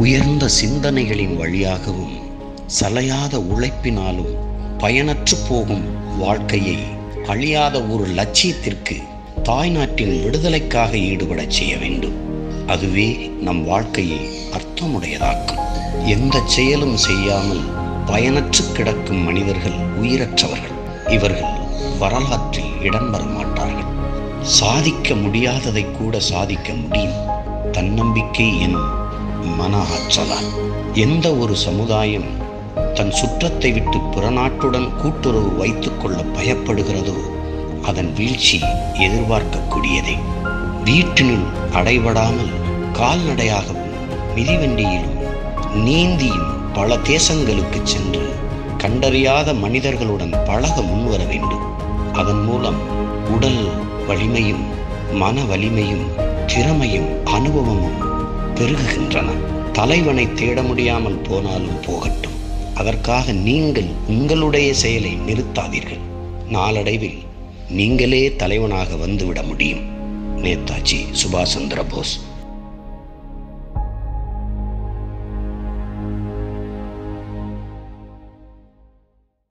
உயர்ந்த சிந்தனைகளின் வழியாகவும் சலையாத உழைப்பினாலும் பயனற்று போகும் வாழ்க்கையை அழியாத ஒரு லட்சியத்திற்கு தாய்நாட்டின் விடுதலைக்காக ஈடுபடச் செய்ய வேண்டும் அதுவே நம் வாழ்க்கையை அர்த்தமுடையதாக்கும் எந்த செயலும் செய்யாமல் பயனற்று கிடக்கும் மனிதர்கள் உயிரற்றவர்கள் இவர்கள் வரலாற்றில் இடம்பெற மாட்டார்கள் சாதிக்க முடியாததை கூட சாதிக்க முடியும் தன்னம்பிக்கை எனும் மன ஆற்றலால் எந்த ஒரு சமுதாயம் தன் சுற்றத்தை விட்டு பிறநாட்டுடன் கூட்டுறவு வைத்துக்கொள்ள பயப்படுகிறதோ அதன் வீழ்ச்சி எதிர்பார்க்கக்கூடியதே வீட்டினுள் அடைபடாமல் கால்நடையாகவும் மிதிவண்டியிலும் நீந்தியும் பல தேசங்களுக்கு சென்று கண்டறியாத மனிதர்களுடன் பழக முன்வர வேண்டும் அதன் மூலம் உடல் வலிமையும் மன வலிமையும் திறமையும் அனுபவமும் பெருகுகின்றன தலைவனை தேட முடியாமல் போனாலும் போகட்டும் அதற்காக நீங்கள் உங்களுடைய செயலை நிறுத்தாதீர்கள் நாளடைவில் நீங்களே தலைவனாக வந்துவிட முடியும் நேதாஜி சுபாஷ் சந்திர போஸ்